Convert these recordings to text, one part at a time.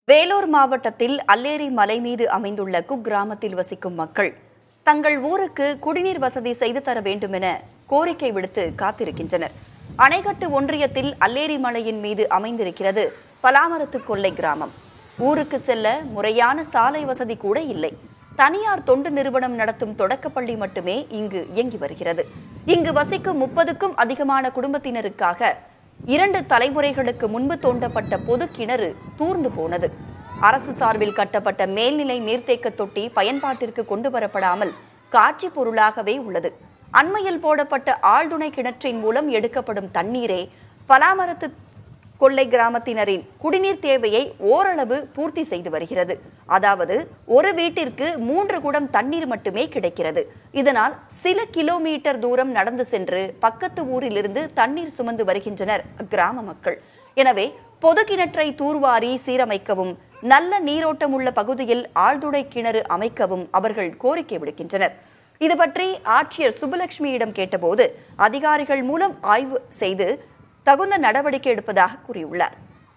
வேலூர் மாவட்டத்தில் அல்லேரி மலை மீது அமைந்துள்ள குக்கிராமத்தில் வசிக்கும் மக்கள் தங்கள் ஊருக்கு குடிநீர் வசதி செய்து தர வேண்டும் என கோரிக்கை விடுத்து காத்திருக்கின்றனர் அணைக்கட்டு ஒன்றியத்தில் அல்லேரி மலையின் மீது அமைந்திருக்கிறது பலாமரத்து கொல்லை கிராமம் ஊருக்கு செல்ல முறையான சாலை வசதி கூட இல்லை தனியார் தொண்டு நிறுவனம் நடத்தும் தொடக்கப்பள்ளி மட்டுமே இங்கு இயங்கி வருகிறது இங்கு வசிக்கும் முப்பதுக்கும் அதிகமான குடும்பத்தினருக்காக இரண்டு தலைமுறைகளுக்கு முன்பு தோண்டப்பட்ட பொது கிணறு தூர்ந்து போனது அரசு சார்பில் கட்டப்பட்ட மேல்நிலை நீர்த்தேக்க தொட்டி பயன்பாட்டிற்கு கொண்டு வரப்படாமல் காட்சி பொருளாகவே உள்ளது அண்மையில் போடப்பட்ட ஆழ்துணை கிணற்றின் மூலம் எடுக்கப்படும் தண்ணீரே பலாமரத்து கொல்லை கிராமத்தினரின் குடிநீர் தேவையை ஓரளவு பூர்த்தி செய்து வருகிறது அதாவது ஒரு வீட்டிற்கு மூன்று குடம் தண்ணீர் மட்டுமே கிடைக்கிறது இதனால் சில கிலோமீட்டர் தூரம் நடந்து சென்று பக்கத்து ஊரிலிருந்து தண்ணீர் சுமந்து வருகின்றனர் கிராம மக்கள் எனவே பொது கிணற்றை தூர்வாரி சீரமைக்கவும் நல்ல நீரோட்டம் உள்ள பகுதியில் ஆழ்துளை கிணறு அமைக்கவும் அவர்கள் கோரிக்கை விடுக்கின்றனர் இது பற்றி ஆட்சியர் சுப்புலட்சுமியிடம் கேட்டபோது அதிகாரிகள் மூலம் ஆய்வு செய்து தகுந்த நடவடிக்கை எடுப்பதாக கூறியுள்ளார்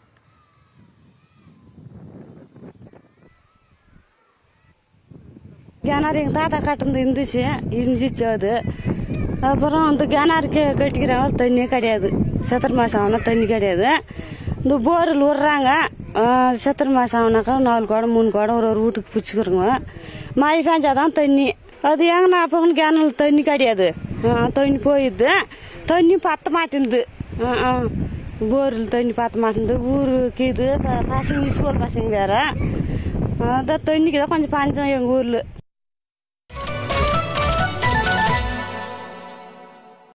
கிணறு எங்கள் தாத்தா கட்டினது இருந்துச்சு இருந்துச்சு அது அப்புறம் அந்த கிணறுக்கு கட்டிக்கிறாங்க தண்ணியே கிடையாது சித்திரை மாதம் ஆனால் தண்ணி கிடையாது இந்த போரில் விட்றாங்க சித்திரை மாதம் ஆனாக்கா நாலு குடம் மூணு குடம் ஒரு ஒரு வீட்டுக்கு பிடிச்சிக்கிறோங்க மழை பெஞ்சாதான் தண்ணி அது எங்கன்னா அப்போ கிணறு தண்ணி கிடையாது ஆ, தண்ணி போயிடுது தண்ணி பத்த மாட்டேங்குது ஆ, ஆ. போரில் தண்ணி பத்த மாட்டேங்குது ஊருக்கு இது ப- பசங்க ஸ்கூல் பசங்க வேற அதான் தண்ணிக்கு தான் கொஞ்சம் பஞ்சம் எங்கள் ஊரில்